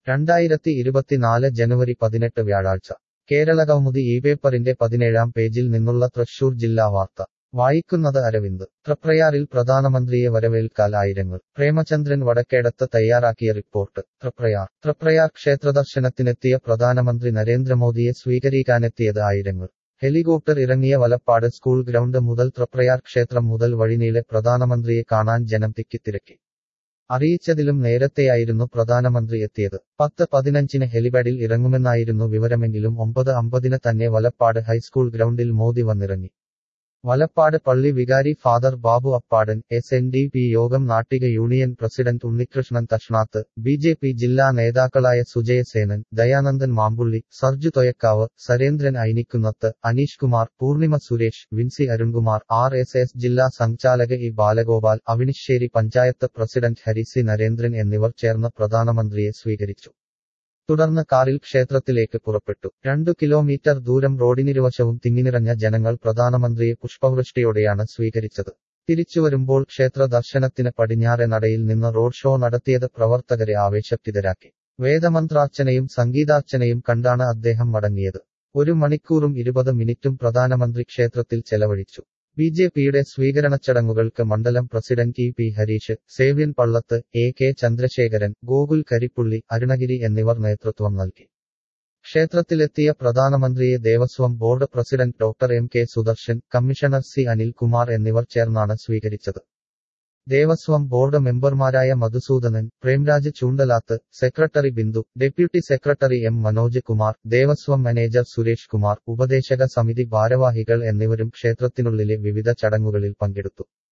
രണ്ടായിരത്തി ഇരുപത്തിനാല് ജനുവരി പതിനെട്ട് വ്യാഴാഴ്ച കേരള കൗമുദി ഈ പേപ്പറിന്റെ പതിനേഴാം പേജിൽ നിന്നുള്ള തൃശൂർ ജില്ലാ വാർത്ത വായിക്കുന്നത് അരവിന്ദ് തൃപ്രയാറിൽ പ്രധാനമന്ത്രിയെ വരവേൽക്കാൽ ആയിരങ്ങൾ പ്രേമചന്ദ്രൻ വടക്കേടത്ത് തയ്യാറാക്കിയ റിപ്പോർട്ട് തൃപ്രയാർ തൃപ്രയാർ ക്ഷേത്രദർശനത്തിനെത്തിയ പ്രധാനമന്ത്രി നരേന്ദ്രമോദിയെ സ്വീകരിക്കാനെത്തിയത് ആയിരങ്ങൾ ഹെലികോപ്റ്റർ ഇറങ്ങിയ വലപ്പാട് സ്കൂൾ ഗ്രൗണ്ട് മുതൽ തൃപ്രയാർ ക്ഷേത്രം മുതൽ വഴിനീളെ പ്രധാനമന്ത്രിയെ കാണാൻ ജനം തിക്കിത്തിരക്കി അറിയിച്ചതിലും നേരത്തെയായിരുന്നു പ്രധാനമന്ത്രി എത്തിയത് പത്ത് പതിനഞ്ചിന് ഹെലിപാഡിൽ ഇറങ്ങുമെന്നായിരുന്നു വിവരമെങ്കിലും ഒമ്പത് അമ്പതിന് തന്നെ വലപ്പാട് ഹൈസ്കൂൾ ഗ്രൗണ്ടിൽ മോദി വന്നിറങ്ങി വലപ്പാട് പള്ളി വികാരി father Babu Appadan S N D P Yogam Nattika union president Unnikrishnan Thashnath B J P ജില്ലാ നേതാക്കളായ Sujayasenan Dayanandan Mampully Sarju Thoyakkavu Sarendran Ainikkunnath Aneesh Kumar Poornima Suresh Vincy Arunkumar R S S ജില്ലാ സംചാലക ഇ ബാലഗോപാൽ അവിനിശ്ശേരി പഞ്ചായത്ത് പ്രസിഡന്റ് ഹരിസി നരേന്ദ്രൻ എന്നിവർ ചേർന്ന് പ്രധാനമന്ത്രിയെ സ്വീകരിച്ചു തുടർന്ന് കാറിൽ ക്ഷേത്രത്തിലേക്ക് പുറപ്പെട്ടു രണ്ടു കിലോമീറ്റർ ദൂരം റോഡിനിരുവശവും തിങ്ങിനിറഞ്ഞ ജനങ്ങൾ പ്രധാനമന്ത്രിയെ പുഷ്പവൃഷ്ടിയോടെയാണ് സ്വീകരിച്ചത് തിരിച്ചുവരുമ്പോൾ ക്ഷേത്ര ദർശനത്തിന് പടിഞ്ഞാറെ നടയിൽ നിന്ന് റോഡ് ഷോ നടത്തിയത് പ്രവർത്തകരെ ആവേശപ്തിതരാക്കി വേദമന്ത്രാർച്ചനയും സംഗീതാർച്ചനയും കണ്ടാണ് അദ്ദേഹം മടങ്ങിയത് ഒരു മണിക്കൂറും ഇരുപത് മിനിറ്റും പ്രധാനമന്ത്രി ക്ഷേത്രത്തിൽ ചെലവഴിച്ചു ബി ജെ പിയുടെ സ്വീകരണ ചടങ്ങുകൾക്ക് മണ്ഡലം president E P Hareesh Savyan Pallath A K Chandrasekharan Gokul Karippully Arunagiri എന്നിവർ നേതൃത്വം നൽകി ക്ഷേത്രത്തിലെത്തിയ പ്രധാനമന്ത്രിയെ Devaswom board president doctor M K Sudarshan commissioner C Anilkumar എന്നിവർ ചേർന്നാണ് സ്വീകരിച്ചത് ദേവസ്വം ബോർഡ് മെമ്പർമാരായ Madhusoodanan Premraj Choondalath secretary Bindu deputy secretary M Manoj Kumar Devaswom manager Suresh Kumar ഉപദേശക സമിതി ഭാരവാഹികൾ എന്നിവരും ക്ഷേത്രത്തിനുള്ളിലെ വിവിധ ചടങ്ങുകളിൽ പങ്കെടുത്തു